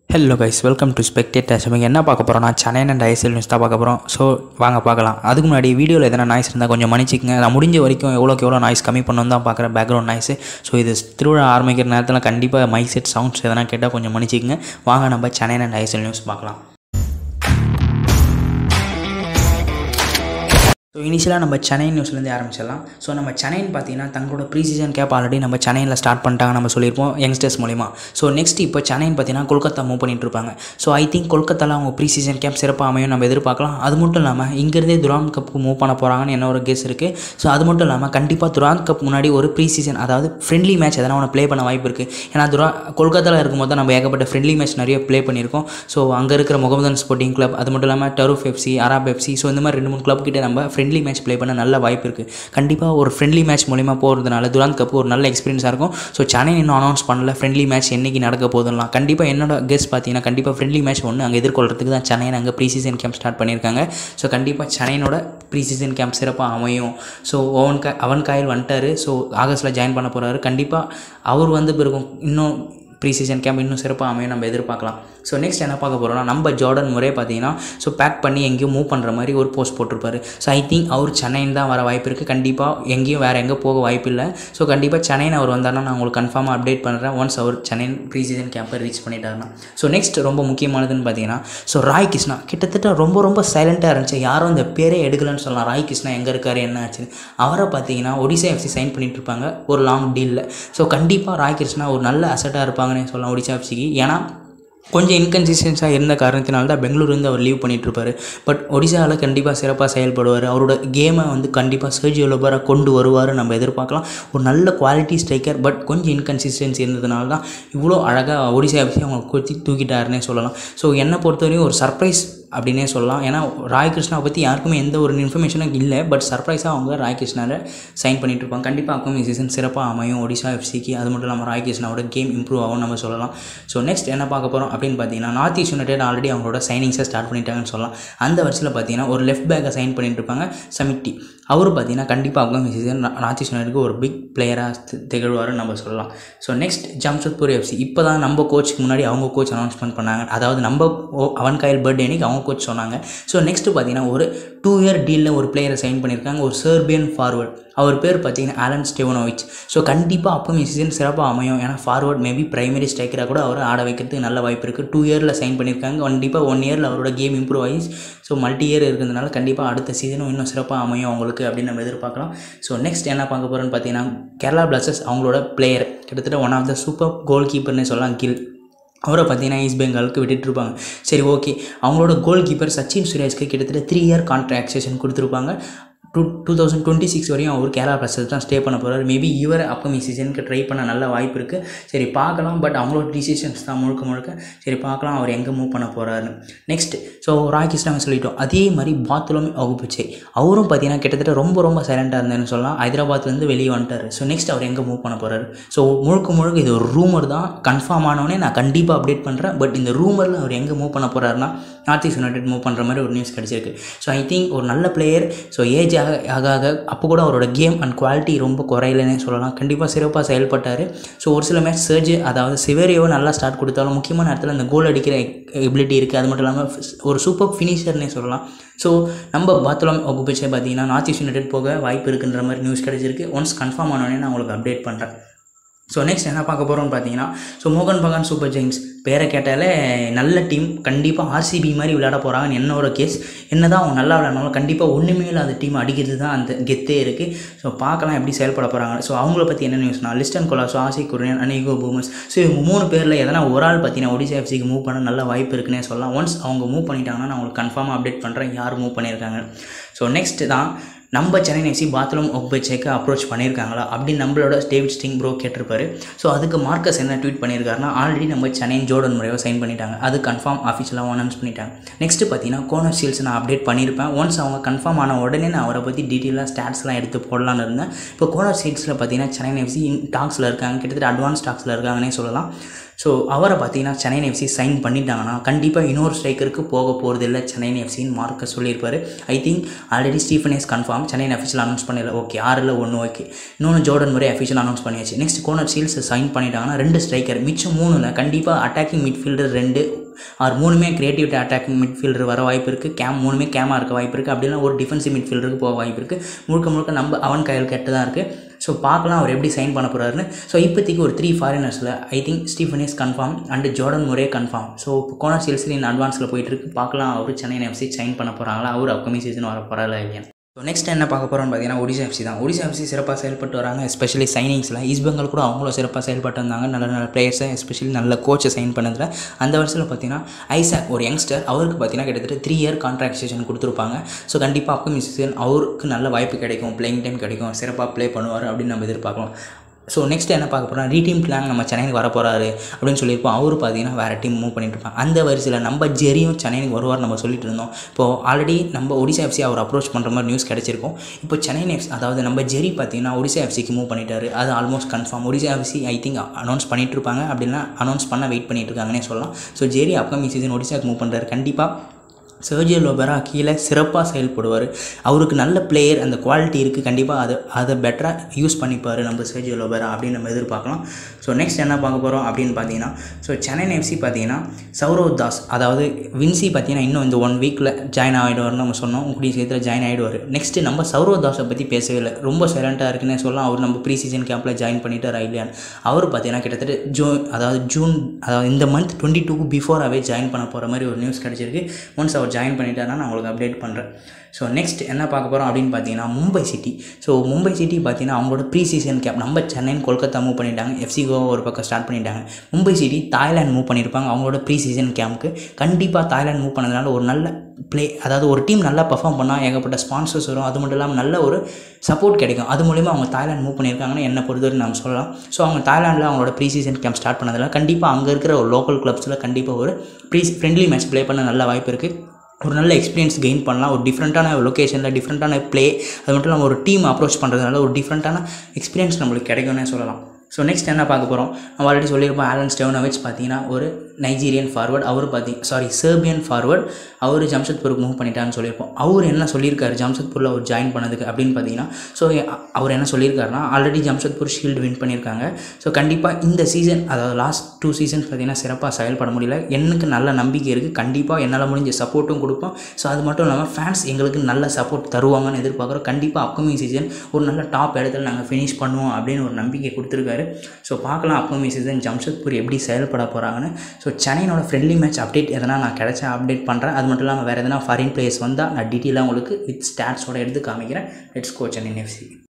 hello guys welcome to spectators இவங்க என்ன பார்க்க போகிறோம்னா சென்னை அண்ட் ஐஎஸ்எல் நியூஸ் தான் பார்க்க போகிறோம் ஸோ வாங்க பார்க்கலாம் அதுக்கு முன்னாடி வீடியோவில் எதனா நாய்ஸ் இருந்தால் கொஞ்சம் மன்னிச்சிக்கங்க நான் முடிஞ்ச வரைக்கும் எவ்வளோக்கு எவ்வளோ நாய்ஸ் கம்மி பண்ணணும் தான் பார்க்குறேன் பேக்ரவுண்ட் நாய்ஸு ஸோ இது திருவிழா ஆரம்பிக்கிற நேரத்தில் கண்டிப்பாக மைக் செட் சவுண்ட்ஸ் எதனா கேட்டால் கொஞ்சம் மன்னிச்சிக்கங்க வாங்க நம்ம சென்னை அண்ட் ஐஎஸ்எல் நியூஸ் பார்க்கலாம் ஸோ இனிஷியலாக நம்ம சென்னை நியூஸ்லேருந்து ஆரம்பிச்சிடலாம் ஸோ நம்ம சென்னைன்னு பார்த்தீங்கன்னா தங்களோட ப்ரீ சீசன் கேப் ஆல்ரெடி நம்ம சென்னையில் ஸ்டார்ட் பண்ணிட்டாங்க நம்ம சொல்லியிருப்போம் யங்ஸ்டர்ஸ் மூலிமா ஸோ நெக்ஸ்ட் இப்போ சென்னைன்னு பார்த்தீங்கன்னா கொல்கத்தா மூவ் பண்ணிட்டு இருப்பாங்க ஸோ ஐ திங்க் கொல்கத்தாவில் அவங்க ப்ரீ சீசன் கேப் சிறப்பாக அமையும் நம்ம எதிர்பார்க்கலாம் அது மட்டும் இல்லாமல் இங்கேருந்தே துரான் கப்புக்கு மூவ் பண்ண போகிறாங்கன்னு என்ன ஒரு கெஸ் இருக்குது ஸோ அது மட்டும் இல்லாமல் கண்டிப்பாக துரான் கப் முன்னாடி ஒரு ப்ரீ சீசன் அதாவது ஃப்ரெண்ட்லி மேட்ச் எதனா ஒன்று ப்ளே பண்ண வாய்ப்பு இருக்குது ஏன்னா துரா கொல்கத்தாவில் இருக்கும்போது தான் நம்ம ஏகப்பட்ட ஃப்ரெண்ட்லி மேட்ச் நிறைய ப்ளே பண்ணியிருக்கோம் ஸோ அங்கே இருக்கிற முகமதன் ஸ்போர்ட்டிங் கிளப் அது மட்டும் இல்லாமல் டருஃப் எஃப்சி அராப் எஃப்சி ஸோ இந்த மாதிரி ரெண்டு மூணு கிளப் கிட்ட நம்ம ஃப்ரெண்ட்லி மேட்ச் ப்ளே பண்ண நல்ல வாய்ப்பு இருக்குது கண்டிப்பாக ஒரு ஃப்ரெண்ட்லி மேட்ச் மூலிமா போகிறதுனால துராந்த் கப் ஒரு நல்ல எக்ஸ்பீரியன்ஸாக இருக்கும் ஸோ சென்னை இன்னும் அனௌன்ஸ் பண்ணல ஃப்ரெண்ட்லி மேட்ச் என்னைக்கு நடக்க போதுலாம் கண்டிப்பாக என்னோட கெஸ் பார்த்தீங்கன்னா கண்டிப்பாக ஃப்ரெண்ட்லி மேட்ச் ஒன்று அங்கே எதிர்கொள்றதுக்கு தான் சென்னை அங்கே ப்ரீ சீசன் கேம்ப் ஸ்டார்ட் பண்ணியிருக்காங்க ஸோ கண்டிப்பாக சென்னையினோட ப்ரீ சீசன் கேம்ப் சிறப்பாக அமையும் ஸோ ஓவன் கா அவன் காயில் வந்துட்டார் ஸோ ஆகஸ்ட்டில் ஜாயின் பண்ண போகிறாரு கண்டிப்பாக அவர் வந்து பிறகும் இன்னும் ப்ரீ சீசன் கேம்ப் இன்னும் சிறப்பாக அமையும் நம்ம எதிர்பார்க்கலாம் ஸோ நெக்ஸ்ட் என்ன பார்க்க போகிறோம்னா நம்ம ஜார்டன் முறை பார்த்தீங்கன்னா ஸோ பேக் பண்ணி எங்கேயும் மூவ் பண்ணுற மாதிரி ஒரு போஸ்ட் போட்டிருப்பாரு ஸோ ஐ திங்க் அவர் சென்னைன்னு தான் வர வாய்ப்பு இருக்குது கண்டிப்பாக எங்கேயும் வேறு எங்கே போக வாய்ப்பு இல்லை ஸோ கண்டிப்பாக சென்னைன்னு அவர் வந்தாருன்னா நான் உங்களுக்கு கன்ஃபார்மாக அப்டேட் பண்ணுறேன் ஒன்ஸ் அவர் சென்னை ப்ரீ சீசன் கேம்பை ரீச் பண்ணிட்டாருன்னா ஸோ நெக்ஸ்ட் ரொம்ப முக்கியமானதுன்னு பார்த்தீங்கன்னா ஸோ ராய் கிருஷ்ணா கிட்டத்தட்ட ரொம்ப ரொம்ப சைலண்ட்டாக இருந்துச்சு யாரும் அந்த பேரே எடுக்கலன்னு சொல்லலாம் ராய் கிருஷ்ணா எங்கே இருக்காரு என்ன ஆச்சுன்னு அவரை பார்த்தீங்கன்னா ஒடிசா எஃப்சி சைன் பண்ணிட்டு இருப்பாங்க ஒரு லாங் டீலில் ஸோ கண்டிப்பாக ராய் கிருஷ்ணா ஒரு நல்ல அசட்டாக இருப்பாங்கன்னு சொல்லலாம் ஒடிசா எஃப்சிக்கு ஏன்னா கொஞ்சம் இன்கன்சிஸ்டன்ஸாக இருந்த காரணத்தினால தான் பெங்களூர்லேருந்து அவர் லீவ் பண்ணிகிட்ருப்பார் பட் ஒடிசாவில் கண்டிப்பாக சிறப்பாக செயல்படுவார் அவரோட கேமை வந்து கண்டிப்பாக சர்ஜி லோபராக கொண்டு வருவார் நம்ம எதிர்பார்க்கலாம் ஒரு நல்ல குவாலிட்டி ஸ்ட்ரைக்கர் பட் கொஞ்சம் இன்கன்சிஸ்டன்சி இருந்ததுனால தான் இவ்வளோ அழகாக ஒடிசா எஃப்சி அவங்க கொத்தி தூக்கிட்டாருன்னே சொல்லலாம் ஸோ என்னை பொறுத்தவரையும் ஒரு சர்ப்ரைஸ் அப்படின்னே சொல்லலாம் ஏன்னா ராய் கிருஷ்ணாவை பற்றி யாருக்குமே எந்த ஒரு இன்ஃபர்மேஷனும் இல்லை பட் சர்ப்ரைஸாக அவங்க ராய் கிருஷ்ணாவை சைன் பண்ணிட்டு இருப்பாங்க கண்டிப்பாக அப்கமிங் சீசன் சிறப்பாக அமையும் ஒடிசா எஃப்சிக்கு அது மட்டும் இல்லாமல் ராய் கிருஷ்ணாவோட கேம் இம்ப்ரூவ் ஆகும் நம்ம சொல்லலாம் ஸோ நெக்ஸ்ட் என்ன பார்க்க போகிறோம் அப்படின்னு பார்த்தீங்கன்னா நார்த் ஈஸ்ட் யுனைடெட் ஆல்ரெடி அவங்களோட சைனிங்ஸை ஸ்டார்ட் பண்ணிட்டாங்கன்னு சொல்லலாம் அந்த வருஷத்தில் பார்த்தீங்கன்னா ஒரு லெஃப்ட் பேக்கை சைன் பண்ணிட்டு இருப்பாங்க சமிட்டி அவர் பார்த்தீங்கன்னா கண்டிப்பாக அப்கமிங் சீசன் நார்த் ஈஸ்ட் யுனைட்டுக்கு ஒரு பிக் பிளேயராக திகழ்வாருன்னு நம்ம சொல்லலாம் ஸோ நெக்ஸ்ட் ஜம்ஷத்பூர் எஃப்சி இப்போ தான் நம்ம கோச்சுக்கு முன்னாடி அவங்க கோச் அனௌன்ஸ்மெண்ட் பண்ணாங்க அதாவது நம்ம அவன் காயில் பர்த்டே அன்னைக்கு அவங்க கோச் சொன்னாங்க ஸோ நெக்ஸ்ட்டு பார்த்தீங்கன்னா ஒரு டூ இயர் டீலில் ஒரு பிளேயரை சைன் பண்ணியிருக்காங்க ஒரு சர்பியன் ஃபார்வர்ட் அவர் பேர் பார்த்தீங்கன்னா ஆலன் ஸ்டெவனோவிச் ஸோ கண்டிப்பாக அப்பவும் சீசன் சிறப்பாக அமையும் ஏன்னா ஃபார்வர்ட் மேபி பிரைமரி ஸ்ட்ரைக்கராக கூட அவர் ஆட வைக்கிறதுக்கு நல்ல வாய்ப்பு இருக்குது டூ இயரில் சைன் பண்ணியிருக்காங்க கண்டிப்பாக ஒன் இயரில் அவரோட கேம் இம்ப்ரூவ் ஆகி ஸோ மல்டி இயர் இருக்கிறதுனால கண்டிப்பாக அடுத்த சீசனும் இன்னும் சிறப்பாக அமையும் அவங்களுக்கு அப்படின்னு நம்ம எதிர்பார்க்கலாம் ஸோ நெக்ஸ்ட் என்ன பார்க்க போகிறோன்னு பார்த்தீங்கன்னா கேரளா பிளாஸ்டர்ஸ் அவங்களோட பிளேயர் கிட்டத்தட்ட one of the super goal கீப்பர்னு சொல்லலாம் கில் அவரை பார்த்தீங்கன்னா ஈஸ்ட் பெங்காலுக்கு விட்டுட்ருப்பாங்க சரி ஓகே அவங்களோட கோல் கீப்பர் சச்சின் சுரேஷ்க்கு கிட்டத்தட்ட த்ரீ இயர் கான்ட்ராக்ட் செஷன் கொடுத்துருப்பாங்க to two thousand twenty six வரையும் அவர் கேரளா பிளஸஸ் தான் ஸ்டே பண்ண போகிறார் மேபி இவர் அப்கமிங் சீசனுக்கு ட்ரை பண்ண நல்ல வாய்ப்பு இருக்குது சரி பார்க்கலாம் பட் அவங்களோட டிசிஷன்ஸ் தான் முழுக்க முழுக்க சரி பார்க்கலாம் அவர் எங்கே மூவ் பண்ண போகிறாருன்னு நெக்ஸ்ட் ஸோ ராய் கிருஷ்ணாவை சொல்லிட்டோம் அதே மாதிரி பாத்துலமே வகுப்புச்சே அவரும் பார்த்தீங்கன்னா கிட்டத்தட்ட ரொம்ப ரொம்ப சைலண்ட்டாக இருந்தேன்னு சொல்லலாம் ஹைதராபாத்லேருந்து வெளியே வந்துட்டார் ஸோ நெக்ஸ்ட் அவர் எங்கே மூவ் பண்ண போகிறாரு ஸோ முழுக்க முழுக்க இது ஒரு ரூமர் தான் கன்ஃபார்ம் ஆனோடனே நான் கண்டிப்பாக அப்டேட் பண்ணுறேன் பட் இந்த ரூமரில் அவர் எங்கே மூவ் பண்ண போகிறாருன்னா நார்த் ஈஸ்ட் யுனைடெட் மூவ் பண்ணுற மாதிரி ஒரு நியூஸ் கிடச்சிருக்கு ஸோ ஐ திங்க் ஒரு நல்ல பிளேயர் ஸோ ஏஜ் ஆக ஆக ஆக அப்போ கூட அவரோட கேம் அண்ட் குவாலிட்டி ரொம்ப குறையலன்னே சொல்லலாம் கண்டிப்பாக சிறப்பாக செயல்பட்டார் ஸோ ஒரு சில மேட்ச் சர்ஜ் அதாவது சிவேரியோவை நல்லா ஸ்டார்ட் கொடுத்தாலும் முக்கியமான இடத்துல அந்த கோல் அடிக்கிற எபிலிட்டி இருக்குது அது மட்டும் இல்லாமல் ஒரு சூப்பர் ஃபினிஷர்னே சொல்லலாம் ஸோ நம்ம பாத்லாம் ஒகுபிச்சை பார்த்தீங்கன்னா நார்த் ஈஸ்ட் யுனைடெட் போக வாய்ப்பு இருக்குன்ற மாதிரி நியூஸ் கிடச்சிருக்கு ஒன்ஸ் கன்ஃபார்ம் ஆனோடனே நான் உங்களுக்கு அப்டேட் பண்ணுறேன் ஸோ நெக்ஸ்ட் என்ன பார்க்க போகிறோம்னு பார்த்தீங்கன்னா ஸோ மோகன் பகான் சூப்பர் ஜெயின்ஸ் பேரை கேட்டாலே நல்ல டீம் கண்டிப்பாக ஆர்சிபி மாதிரி விளையாட போகிறாங்கன்னு என்னோட கேஸ் என்ன தான் அவங்க நல்லா விளையாடணும் கண்டிப்பாக ஒன்றுமே இல்லாத டீம் அடிக்கிறது தான் அந்த கெத்தே இருக்குது ஸோ பார்க்கலாம் எப்படி செயல்பட போகிறாங்க ஸோ அவங்கள பற்றி என்ன நியூஸ்னா லிஸ்டன் கொலாசோ ஆசி குரியன் அனிகோ பூமஸ் ஸோ இவங்க மூணு பேரில் எதனா ஒரு ஆள் பார்த்தீங்கன்னா ஒடிசா எஃப்சிக்கு மூவ் பண்ண நல்ல வாய்ப்பு இருக்குன்னே சொல்லலாம் ஒன்ஸ் அவங்க மூவ் பண்ணிட்டாங்கன்னா நான் உங்களுக்கு கன்ஃபார்மாக அப்டேட் பண்ணுறேன் யார் மூவ் பண்ணியிருக்காங்க ஸோ நெக்ஸ்ட் தான் நம்ம சென்னை எஃப்சி பாத்ரூம் ஒக்பேச்சேக்கு அப்ரோச் பண்ணியிருக்காங்களா அப்படின்னு நம்மளோட டேவிட் ஸ்டிங் ப்ரோ கேட்டிருப்பாரு ஸோ அதுக்கு மார்க்கஸ் என்ன ட்வீட் பண்ணியிருக்காருன்னா ஆல்ரெடி நம்ம சென்னை ஜோர்டன் முறையை சைன் பண்ணிட்டாங்க அது கன்ஃபார்ம் ஆஃபீஷியலாக அனௌன்ஸ் பண்ணிட்டாங்க நெக்ஸ்ட் பார்த்தீங்கன்னா கோனர் சீல்ஸ் நான் அப்டேட் பண்ணியிருப்பேன் ஒன்ஸ் அவங்க கன்ஃபார்ம் ஆன உடனே நான் அவரை பற்றி டீட்டெயிலாக ஸ்டாட்ஸ்லாம் எடுத்து போடலான்னு இருந்தேன் இப்போ கோனர் சீல்ஸில் பார்த்தீங்கன்னா சென்னை எஃப்சி டாக்ஸில் இருக்காங்க கிட்டத்தட்ட அட்வான்ஸ் டாக்ஸில் இருக்காங்கன்னே சொல்லலாம் ஸோ அவரை பார்த்தீங்கன்னா சென்னை எஃப்சி சைன் பண்ணிட்டாங்கன்னா கண்டிப்பாக இன்னொரு ஸ்ட்ரைக்கருக்கு போக போகிறது இல்லை சென்னை எஃப்சின்னு மார்க்க சொல்லியிருப்பார் I think already Stephen is confirm Chennai official announce பண்ணிடல ஓகே ஆறில் ஒன்று ஓகே இன்னொன்று ஜோர்டன் முறை அஃபிஷியல் அனௌன்ஸ் பண்ணியாச்சு நெக்ஸ்ட் கோனர் சீல்ஸ் சைன் பண்ணிட்டாங்கன்னா ரெண்டு ஸ்ட்ரைக்கர் மிச்சம் மூணுல கண்டிப்பாக அட்டாக்கிங் மிட்ஃபீல்டர் ரெண்டு ஆர் மூணுமே கிரியேட்டிவிட்டி அட்டாக்கிங் மிட்ஃபீல்டர் வர வாய்ப்பு இருக்குது கேம் மூணுமே கேமாக இருக்க வாய்ப்பு இருக்குது அப்படின்னா ஒரு டிஃபென்சிவ் மிட்ஃபீல்டருக்கு போக வாய்ப்பு இருக்குது முழுக்க முழுக்க நம்ம அவன் கையில் கெட்டு தான் இருக்குது ஸோ பார்க்கலாம் அவர் எப்படி சைன் பண்ண போகிறாருன்னு ஸோ இப்போதைக்கு ஒரு த்ரீ ஃபாரினர்ஸில் I think Stephen is confirm and Jordan Murray confirm so இப்போ கோனர் சீல்ஸில் இன் அட்வான்ஸில் போயிட்டு இருக்கு பார்க்கலாம் அவர் சென்னை எஃப்சி சைன் பண்ண போகிறாங்களா அவர் அப்கமிங் சீசன் வர போகிறாரா இல்லையா ஸோ நெக்ஸ்ட் என்ன பார்க்க போகிறோம்னு பார்த்தீங்கன்னா ஒடிசா எஃப்சி தான் ஒடிசா எஃப்சி சிறப்பாக செயல்பட்டு வராங்க எஸ்பெஷலி சைனிங்ஸில் ஈஸ்ட் பெங்கால் கூட அவங்களும் சிறப்பாக செயல்பட்டு வந்தாங்க நல்ல நல்ல பிளேயர்ஸை எஸ்பெஷலி நல்ல கோச்சை சைன் பண்ணதில் அந்த வருஷத்தில் பார்த்தீங்கன்னா ஐசாக் ஒரு யங்ஸ்டர் அவருக்கு பார்த்தீங்கன்னா கிட்டத்தட்ட த்ரீ இயர் கான்ட்ராக்ட் செஷன் கொடுத்துருப்பாங்க ஸோ கண்டிப்பாக அப்கமிங் சீசன் அவருக்கு நல்ல வாய்ப்பு கிடைக்கும் பிளேயிங் டைம் கிடைக்கும் சிறப்பாக ப்ளே பண்ணுவார் அப்படின்னு நம்ம எதிர்பார்க்கலாம் ஸோ நெக்ஸ்ட் என்ன பார்க்க போகிறோம் ரீடீம் பிளான் நம்ம சென்னைக்கு வர போகிறாரு அப்படின்னு சொல்லியிருப்போம் அவர் பார்த்தீங்கன்னா வேறு டீம் மூவ் பண்ணிட்டு இருப்பாங்க அந்த வரிசையில் நம்ம ஜெரியும் சென்னைக்கு வருவார் நம்ம சொல்லிட்டு இருந்தோம் இப்போது ஆல்ரெடி நம்ம ஒடிசா எஃப்சி அவர் அப்ரோச் பண்ணுற மாதிரி நியூஸ் கிடச்சிருக்கும் இப்போ சென்னை எஃப்சி அதாவது நம்ம ஜெரி பார்த்தீங்கன்னா ஒடிசா எஃப்சிக்கு மூவ் பண்ணிட்டாரு அது almost confirm Odisha FC I think announce பண்ணிட்டு இருப்பாங்க அப்படின்னா அனௌன்ஸ் பண்ண வெயிட் பண்ணிட்டு இருக்காங்கன்னே சொல்லலாம் ஸோ ஜெரி அப்கமிங் சீசன் ஒடிசாக்கு மூவ் பண்ணுறாரு கண்டிப்பாக சர்ஜியோ லோபரா கீழே சிறப்பாக செயல்படுவார் அவருக்கு நல்ல பிளேயர் அந்த குவாலிட்டி இருக்குது கண்டிப்பாக அதை அதை பெட்டராக யூஸ் பண்ணிப்பார் நம்ம சர்ஜியோ லோபரா அப்படின்னு நம்ம எதிர்பார்க்கலாம் ஸோ நெக்ஸ்ட் என்ன பார்க்க போகிறோம் அப்படின்னு பார்த்தீங்கன்னா ஸோ சென்னை எஃப்சி பார்த்தீங்கன்னா சௌரவ் தாஸ் அதாவது வின்சி பார்த்தீங்கன்னா இன்னும் இந்த ஒன் வீக்கில் ஜாயின் ஆகிடுவார்னு நம்ம சொன்னோம் கூடிய சீக்கிரத்தில் ஜாயின் ஆகிடுவார் நெக்ஸ்ட்டு நம்ம சௌரவ் தாஸை பற்றி பேசவே இல்லை ரொம்ப சைலண்ட்டாக இருக்குன்னே சொல்லலாம் அவர் நம்ம ப்ரீ சீசன் கேம்பில் ஜாயின் பண்ணிட்டார் இல்லையான்னு அவர் பார்த்தீங்கன்னா கிட்டத்தட்ட ஜூன் அதாவது ஜூன் அதாவது இந்த மந்த் டுவெண்ட்டி டூக்கு பிஃபோராகவே ஜாயின் பண்ண போகிற மாதிரி ஒரு நியூஸ் கிடச்சிருக்கு ஒன்ஸ் அவர் ஜாயின் பண்ணிட்டாருன்னா நான் உங்களுக்கு அப்டேட் பண்ணுறேன் ஸோ நெக்ஸ்ட் என்ன பார்க்க போகிறோம் அப்படின்னு பார்த்தீங்கன்னா Mumbai City so Mumbai City பார்த்தீங்கன்னா அவங்களோட ப்ரீ சீசன் கேப் நம்ம சென்னைன்னு கொல்கத்தா மூவ் பண்ணிட்டாங்க எஃப்சி கோவா ஒரு பக்கம் ஸ்டார்ட் பண்ணிட்டாங்க மும்பை சிட்டி தாய்லாந்து மூவ் பண்ணியிருப்பாங்க அவங்களோட ப்ரீ சீசன் கேம்ப்க்கு கண்டிப்பாக தாய்லாந்து மூவ் பண்ணதுனால ஒரு நல்ல ப்ளே அதாவது ஒரு டீம் நல்லா பர்ஃபார்ம் பண்ணால் ஏகப்பட்ட ஸ்பான்சர்ஸ் வரும் அது மட்டும் இல்லாமல் நல்ல ஒரு சப்போர்ட் கிடைக்கும் அது மூலிமா அவங்க தாய்லாந்து மூவ் பண்ணியிருக்காங்கன்னு என்ன பொறுத்தவரை நம்ம சொல்லலாம் ஸோ அவங்க தாய்லாண்டில் அவங்களோட ப்ரீ சீசன் கேம்ப் ஸ்டார்ட் பண்ணதில் கண்டிப்பாக அங்கே இருக்கிற ஒரு லோக்கல் கிளப்ஸில் கண்டிப்பாக ஒரு ப்ரீ ஃப்ரெண்ட்லி மேட்ச் ப்ளே பண்ண நல்ல வாய்ப்பு இருக்குது ஒரு நல்ல எக்ஸ்பீரியன்ஸ் கெயின் பண்ணலாம் ஒரு டிஃப்ரெண்ட்டான லொக்கேஷனில் டிஃப்ரெண்ட்டான ப்ளே அது மட்டும் இல்லாமல் ஒரு டீம் அப்ரோச் பண்ணுறதுனால ஒரு டிஃப்ரெண்ட்டான எக்ஸ்பீரியன்ஸ் நம்மளுக்கு கிடைக்கும்னே சொல்லலாம் ஸோ நெக்ஸ்ட் என்ன பார்க்க போகிறோம் நம்ம ஆல்ரெடி சொல்லியிருப்போம் ஆலன் ஸ்டெவனோவிச் பார்த்தீங்கன்னா ஒரு நைஜீரியன் ஃபார்வர்ட் அவர் பார்த்தி சாரி சர்பியன் ஃபார்வர்ட் அவர் ஜம்ஷத்பூருக்கு மூவ் பண்ணிட்டான்னு சொல்லியிருப்போம் அவர் என்ன சொல்லியிருக்காரு ஜம்ஷத்பூரில் அவர் ஜாயின் பண்ணதுக்கு அப்படின்னு பார்த்தீங்கன்னா ஸோ அவர் என்ன சொல்லியிருக்காருன்னா ஆல்ரெடி ஜம்ஷத்பூர் ஷீல்டு வின் பண்ணியிருக்காங்க ஸோ கண்டிப்பாக இந்த சீசன் அதாவது லாஸ்ட் டூ சீசன்ஸ் பார்த்தீங்கன்னா சிறப்பாக செயல்பட முடியல எனக்கு நல்ல நம்பிக்கை இருக்குது கண்டிப்பாக என்னால் முடிஞ்ச சப்போர்ட்டும் கொடுப்போம் ஸோ அது மட்டும் இல்லாமல் ஃபேன்ஸ் எங்களுக்கு நல்ல சப்போர்ட் தருவாங்கன்னு எதிர்பார்க்குறோம் கண்டிப்பாக அப்கமிங் சீசன் ஒரு நல்ல டாப் இடத்துல நாங்கள் ஃபினிஷ் பண்ணுவோம் அப்படின்னு ஒரு நம்பிக்கை கொடுத்துருக்காரு ஸோ பார்க்கலாம் அப்கமிங் சீசன் ஜம்ஷத்பூர் எப்படி செயல்பட போகிறாங்கன்னு ஸோ சென்னையினோட ஃப்ரெண்ட்லி மேட்ச் அப்டேட் எதனா நான் கிடைச்சா அப்டேட் பண்ணுறேன் அது மட்டும் இல்லாமல் வேறு எதனா ஃபாரின் பிளேயர்ஸ் வந்தால் நான் டீட்டெயிலாக உங்களுக்கு வித் ஸ்டாட்ஸோட எடுத்து காமிக்கிறேன் லெட்ஸ் கோ சென்னை எஃப்சி